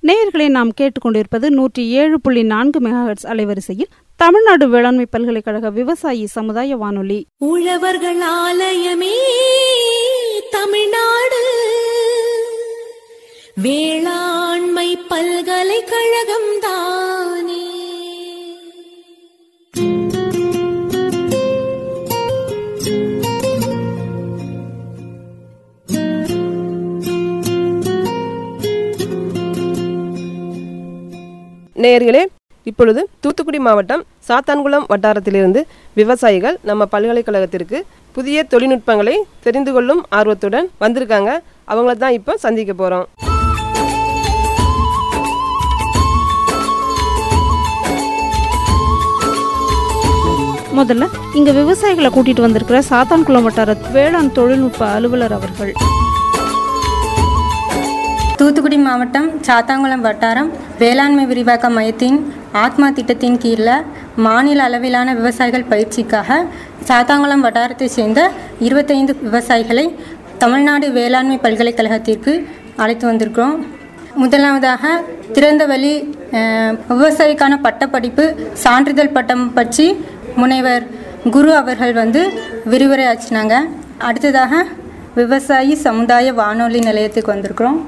நேயர்களை நாம் கேட்டுக்கொண்டிருப்பது நூற்றி ஏழு புள்ளி நான்கு மெகாஹெட்ஸ் அலைவரிசையில் தமிழ்நாடு வேளாண்மை பல்கலைக்கழக விவசாயி சமுதாய வானொலி உழவர்கள் ஆலயமே தமிழ்நாடு வேளாண்மை பல்கலைக்கழகம் தானே நேயர்களே இப்பொழுது தூத்துக்குடி மாவட்டம் சாத்தான்குளம் வட்டாரத்திலிருந்து விவசாயிகள் நம்ம பல்கலைக்கழகத்திற்கு புதிய தொழில்நுட்பங்களை தெரிந்து கொள்ளும் ஆர்வத்துடன் வந்திருக்காங்க அவங்கள தான் இப்போ சந்திக்க போகிறோம் முதல்ல இங்க விவசாயிகளை கூட்டிட்டு வந்திருக்கிற சாத்தான்குளம் வட்டார வேளாண் தொழில்நுட்ப அலுவலர் அவர்கள் தூத்துக்குடி மாவட்டம் சாத்தாங்குளம் வட்டாரம் வேளாண்மை விரிவாக்க மையத்தின் ஆத்மா திட்டத்தின் கீழில் மாநில அளவிலான விவசாயிகள் பயிற்சிக்காக சாத்தாங்குளம் வட்டாரத்தைச் சேர்ந்த இருபத்தைந்து விவசாயிகளை தமிழ்நாடு வேளாண்மை பல்கலைக்கழகத்திற்கு அழைத்து வந்திருக்கிறோம் முதலாவதாக திறந்தவெளி அஹ், விவசாயிக்கான பட்டப்படிப்பு சான்றிதழ் பட்டம் பற்றி முனைவர் குரு அவர்கள் வந்து விரிவுரை ஆச்சினாங்க அடுத்ததாக விவசாயி சமுதாய வானொலி நிலையத்துக்கு வந்திருக்கிறோம்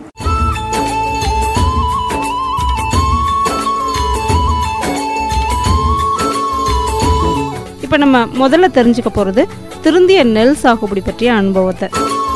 இப்ப நம்ம முதல்ல தெரிஞ்சுக்க போறது திருந்திய நெல் சாகுபடி பற்றிய அனுபவத்தை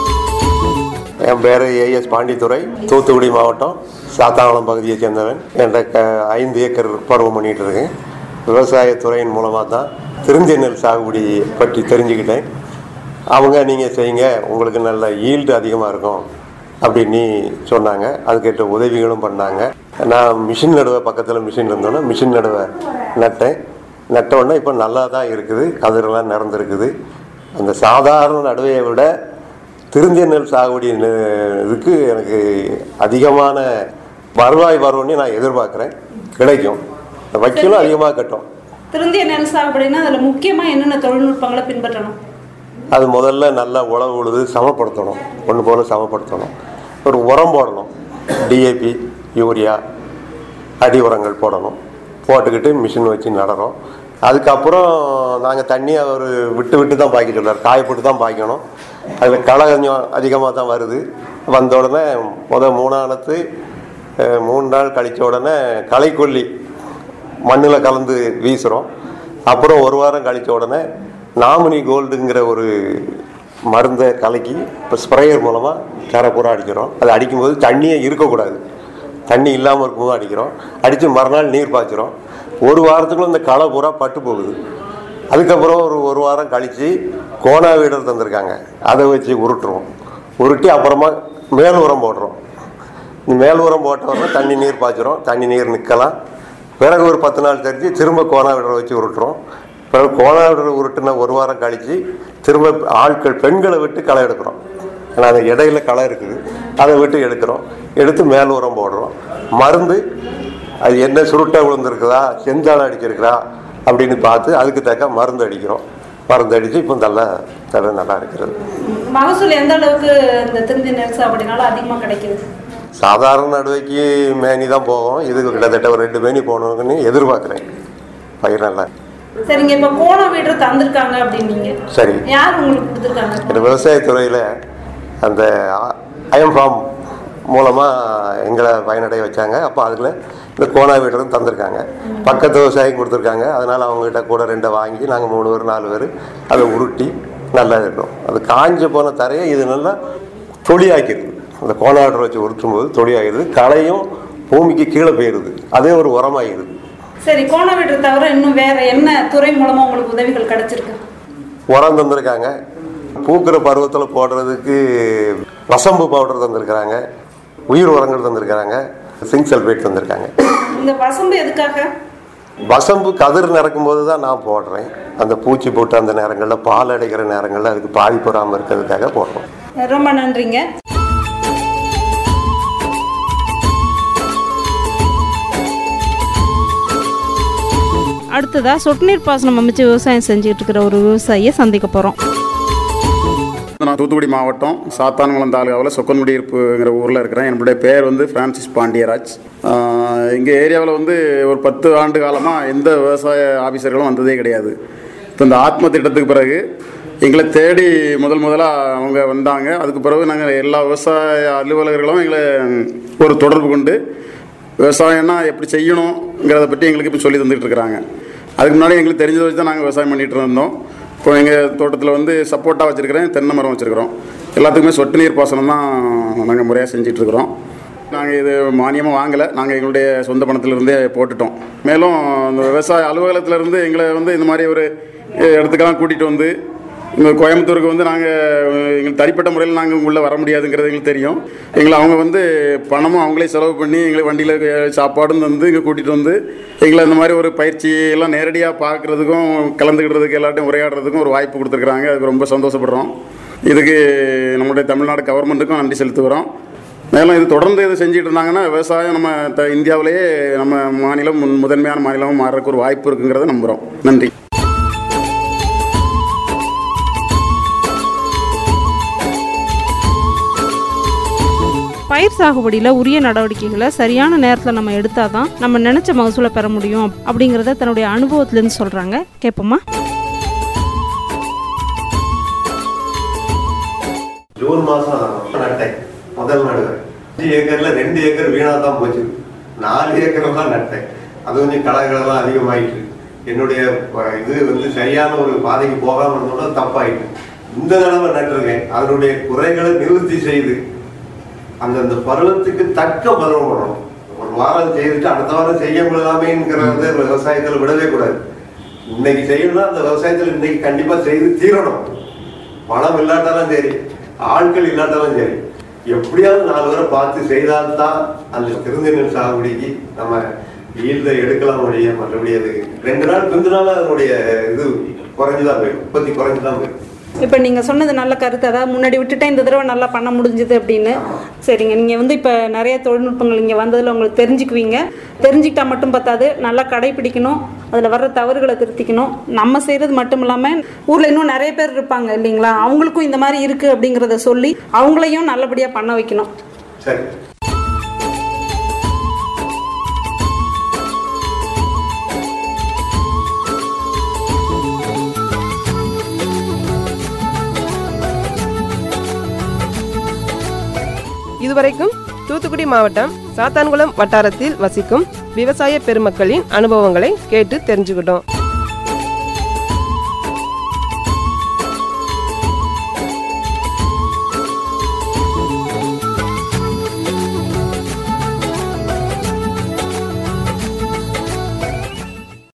என் பேர் ஏஎஸ் பாண்டித்துறை தூத்துக்குடி மாவட்டம் சாத்தாங்குளம் பகுதியை சேர்ந்தவன் என்ற க ஐந்து ஏக்கர் பருவம் பண்ணிகிட்டு இருக்கேன் விவசாயத்துறையின் மூலமாக தான் திருந்திய நெல் சாகுபடி பற்றி தெரிஞ்சுக்கிட்டேன் அவங்க நீங்கள் செய்யுங்க உங்களுக்கு நல்ல ஈல்டு அதிகமாக இருக்கும் அப்படின்னு சொன்னாங்க அதுக்கேற்ற உதவிகளும் பண்ணாங்க நான் மிஷின் நடுவை பக்கத்தில் மிஷின் இருந்தோன்னே மிஷின் நடுவை நட்டேன் நட்ட உடனே இப்போ நல்லா தான் இருக்குது கதிரெல்லாம் நிறந்துருக்குது அந்த சாதாரண நடுவையை விட திருந்திய நெல் சாகுபடி நெ- இதுக்கு எனக்கு அதிகமான வருவாய் வரும்னு நான் எதிர்பார்க்குறேன் கிடைக்கும் வைக்கலும் அதிகமாக கட்டும் திருந்திய நெல் சாகுபடினா அதுல முக்கியமா என்னென்ன தொழில்நுட்பங்களை பின்பற்றணும் அது முதல்ல நல்லா உழவு உழுது சமப்படுத்தணும் ஒன்று போல் சமப்படுத்தணும் ஒரு உரம் போடணும் டிஏபி யூரியா அடி உரங்கள் போடணும் போட்டுக்கிட்டு மிஷின் வச்சு நடறோம் அதுக்கப்புறம் நாங்கள் தண்ணியை ஒரு விட்டு விட்டு தான் பாய்க்க சொல்றார் காய போட்டு தான் பாய்க்கணும் அதில் களை கொஞ்சம் அதிகமாக தான் வருது வந்த உடனே முதல் மூணானத்து அஹ், மூணு நாள் கழிச்ச உடனே களைக்கொல்லி மண்ணில் கலந்து வீசுகிறோம் அப்புறம் ஒரு வாரம் கழிச்ச உடனே நாமினி கோல்டுங்கிற ஒரு மருந்தை கலக்கி இப்போ ஸ்ப்ரேயர் மூலமாக கரை பூரா அடிக்கிறோம் அது அடிக்கும்போது தண்ணியே இருக்கக்கூடாது தண்ணி இல்லாமல் இருக்கும்போது அடிக்கிறோம் அடித்து மறுநாள் நீர் பாய்ச்சிரும் ஒரு வாரத்துக்குள்ள இந்த களை பூரா பட்டு போகுது அதுக்கப்புறம் ஒரு ஒரு வாரம் கழித்து கோனா வீடர் தந்திருக்காங்க அதை வச்சு உருட்டுறோம் உருட்டி அப்புறமா மேல் உரம் போடுறோம் இந்த மேல் உரம் போட்ட உடனே தண்ணி நீர் பாய்ச்சிரும் தண்ணி நீர் நிற்கலாம் பிறகு ஒரு பத்து நாள் கழிச்சு திரும்ப கோனா விடரை வச்சு உருட்டுறோம் பிறகு கோனா விடரை உருட்டுன ஒரு வாரம் கழிச்சு திரும்ப ஆட்கள் பெண்களை விட்டு களை எடுக்கிறோம் ஏன்னா அந்த இடையில களை இருக்குது அதை விட்டு எடுக்கிறோம் எடுத்து மேல் உரம் போடுறோம் மருந்து அது என்ன சுருட்டை விழுந்திருக்குதா செஞ்சாலை அடிச்சிருக்கிறா அப்படின்னு பார்த்து அதுக்கு தக்க மருந்து அடிக்கிறோம் மருந்து அடித்து இப்போ நல்லா தலை நல்லா இருக்கிறது மகசூல் எந்த அளவுக்கு இந்த திருந்திய நெல் சாகுபடினால அதிகமா கிடைக்குது சாதாரண நடுவைக்கு மேனி தான் போகும் இதுக்கு கிட்டத்தட்ட ஒரு ரெண்டு மேனி போகணுங்கன்னு எதிர்பார்க்குறேன் பயிர் நல்லா சரிங்க இப்ப கோண வீடு தந்திருக்காங்க அப்படின்னீங்க சரி யார் உங்களுக்கு கொடுத்துருக்காங்க இந்த விவசாயத்துறையில் அந்த அயம் ஃபார்ம் மூலமாக எங்களை பயனடைய வச்சாங்க அப்போ அதில் இந்த கோணா வீடுன்னு தந்திருக்காங்க பக்கத்து விவசாயிக்கு கொடுத்துருக்காங்க அதனால் அவங்ககிட்ட கூட ரெண்டை வாங்கி நாங்கள் மூணு பேர் நாலு பேர் அதை உருட்டி நல்லா இருக்கும் அது காஞ்சு போன தரையை இது நல்லா தொழியாக்கிடுது அந்த கோணாடர் வச்சு உருட்டும் போது தொழியாகிடுது களையும் பூமிக்கு கீழே போயிடுது அதே ஒரு உரமாகிடுது சரி கோண வீடு தவிர இன்னும் வேற என்ன துறை மூலமா உங்களுக்கு உதவிகள் கிடைச்சிருக்கு உரம் தந்திருக்காங்க பூக்கிற பருவத்தில் போடுறதுக்கு வசம்பு பவுடர் தந்திருக்கிறாங்க உயிர் உரங்கள் தந்திருக்கிறாங்க சிங்க் சல்பேட் தந்திருக்காங்க இந்த வசம்பு எதுக்காக வசம்பு கதிர் நிறக்கும் போது தான் நான் போடுறேன் அந்த பூச்சி போட்டு அந்த நேரங்களில் பால் அடைக்கிற நேரங்களில் அதுக்கு பாதிப்பு வராமல் இருக்கிறதுக்காக போடுறோம் ரொம்ப நன்றிங்க அடுத்ததா சொட்டு நீர் பாசனம் அமைச்சு விவசாயம் செஞ்சுட்டு இருக்கிற ஒரு விவசாயியை சந்திக்க போறோம் நான் தூத்துக்குடி மாவட்டம் சாத்தான்குளம் தாலுகாவில் சொக்கன்குடியிருப்புங்கிற ஊரில் இருக்கிறேன் என்னுடைய பேர் வந்து பிரான்சிஸ் பாண்டியராஜ் எங்கள் ஏரியாவில் வந்து ஒரு பத்து ஆண்டு காலமாக எந்த விவசாய ஆஃபீஸர்களும் வந்ததே கிடையாது இப்போ இந்த ஆத்ம திட்டத்துக்கு பிறகு எங்களை தேடி முதல் முதலாக அவங்க வந்தாங்க அதுக்கு பிறகு நாங்கள் எல்லா விவசாய அலுவலர்களும் எங்களை ஒரு தொடர்பு கொண்டு விவசாயம்னா எப்படி செய்யணுங்கிறத பற்றி எங்களுக்கு இப்போ சொல்லி தந்துட்டு இருக்கிறாங்க அதுக்கு முன்னாடி எங்களுக்கு தெரிஞ்சதை வச்சு தான் நாங்கள் விவசாயம் பண்ணிட்டு இருந்தோம் இப்போ எங்கள் தோட்டத்தில் வந்து சப்போட்டா வச்சுருக்கிறேன் தென்னை மரம் வச்சுருக்கிறோம் எல்லாத்துக்குமே சொட்டு நீர் பாசனம் தான் நாங்கள் முறையாக செஞ்சிட்ருக்குறோம் நாங்கள் இது மானியமாக வாங்கலை நாங்கள் எங்களுடைய சொந்த பணத்திலிருந்தே போட்டுட்டோம் மேலும் இந்த விவசாய அலுவலகத்திலேருந்து எங்களை வந்து இந்த மாதிரி ஒரு இடத்துக்கெல்லாம் கூட்டிகிட்டு வந்து இந்த கோயம்புத்தூருக்கு வந்து நாங்கள் எங்களுக்கு தனிப்பட்ட முறையில் நாங்கள் உள்ளே வர முடியாதுங்கிறது எங்களுக்கு தெரியும் எங்களை அவங்க வந்து பணமும் அவங்களே செலவு பண்ணி எங்களை வண்டியில் சாப்பாடும் தந்து இங்கே கூட்டிகிட்டு வந்து எங்களை இந்த மாதிரி ஒரு பயிற்சி எல்லாம் நேரடியாக பார்க்குறதுக்கும் கலந்துக்கிட்டதுக்கு எல்லாட்டையும் உரையாடுறதுக்கும் ஒரு வாய்ப்பு கொடுத்துருக்குறாங்க அதுக்கு ரொம்ப சந்தோஷப்படுறோம் இதுக்கு நம்முடைய தமிழ்நாடு கவர்மெண்ட்டுக்கும் நன்றி செலுத்துகிறோம் மேலும் இது தொடர்ந்து இது செஞ்சுட்டு இருந்தாங்கன்னா விவசாயம் நம்ம த இந்தியாவிலேயே நம்ம மாநிலம் முன் முதன்மையான மாநிலமாக மாறுறதுக்கு ஒரு வாய்ப்பு இருக்குங்கிறத நம்புகிறோம் நன்றி பயிர் சாகுபடியில் உரிய நடவடிக்கைகளை சரியான நேரத்தில் நம்ம எடுத்தாதான் நம்ம நினைச்ச மகசூலை பெற முடியும் அப்படிங்கிறத தன்னுடைய அனுபவத்திலேருந்து சொல்கிறாங்க கேட்போமா ஜூன் மாசம் நட்டேன் முதல் நடுவேன் அஞ்சு ஏக்கர்ல ரெண்டு ஏக்கர் வீணா தான் போச்சு நாலு ஏக்கர் தான் நட்டேன் அது கொஞ்சம் களைகளெல்லாம் அதிகமாயிட்டு என்னுடைய அஹ், இது வந்து சரியான ஒரு பாதைக்கு போகாம இருந்தோம்னா தப்பாயிட்டு இந்த தடவை நட்டிருக்கேன் அதனுடைய குறைகளை நிவர்த்தி செய்து அந்தந்த பருவத்துக்கு தக்க பருவம் பண்ணணும் ஒரு வாரம் செய்துட்டு அடுத்த வாரம் செய்ய முடியாமேங்கிறத விவசாயத்துல விடவே கூடாது இன்னைக்கு செய்யணும்னா அந்த விவசாயத்துல இன்னைக்கு கண்டிப்பா செய்து தீரணும் பணம் இல்லாட்டாலும் சரி ஆட்கள் இல்லாட்டாலும் சரி எப்படியாவது நாலு பேரை பார்த்து செய்தால்தான் அந்த திருந்தினல் சாகுபடிக்கு நம்ம ஈல்ட எடுக்கலாம் ஒழிய மற்றபடி அது ரெண்டு நாள் பிந்தினால அதனுடைய இது குறைஞ்சுதான் போயிடும் உற்பத்தி குறைஞ்சுதான் போயிடும் இப்போ நீங்கள் சொன்னது நல்ல கருத்து அதாவது முன்னாடி விட்டுட்டேன் இந்த தடவை நல்லா பண்ண முடிஞ்சுது அப்படின்னு சரிங்க நீங்கள் வந்து இப்போ நிறைய தொழில்நுட்பங்கள் இங்கே வந்ததில் உங்களுக்கு தெரிஞ்சுக்குவீங்க தெரிஞ்சுக்கிட்டா மட்டும் பத்தாது நல்லா கடைப்பிடிக்கணும் அதில் வர்ற தவறுகளை திருத்திக்கணும் நம்ம செய்கிறது மட்டும் இல்லாமல் ஊரில் இன்னும் நிறைய பேர் இருப்பாங்க இல்லைங்களா அவங்களுக்கும் இந்த மாதிரி இருக்குது அப்படிங்கிறத சொல்லி அவங்களையும் நல்லபடியாக பண்ண வைக்கணும் சரி இதுவரைக்கும் தூத்துக்குடி மாவட்டம் சாத்தான்குளம் வட்டாரத்தில் வசிக்கும் விவசாய பெருமக்களின் அனுபவங்களை கேட்டு தெரிஞ்சுக்கிட்டோம்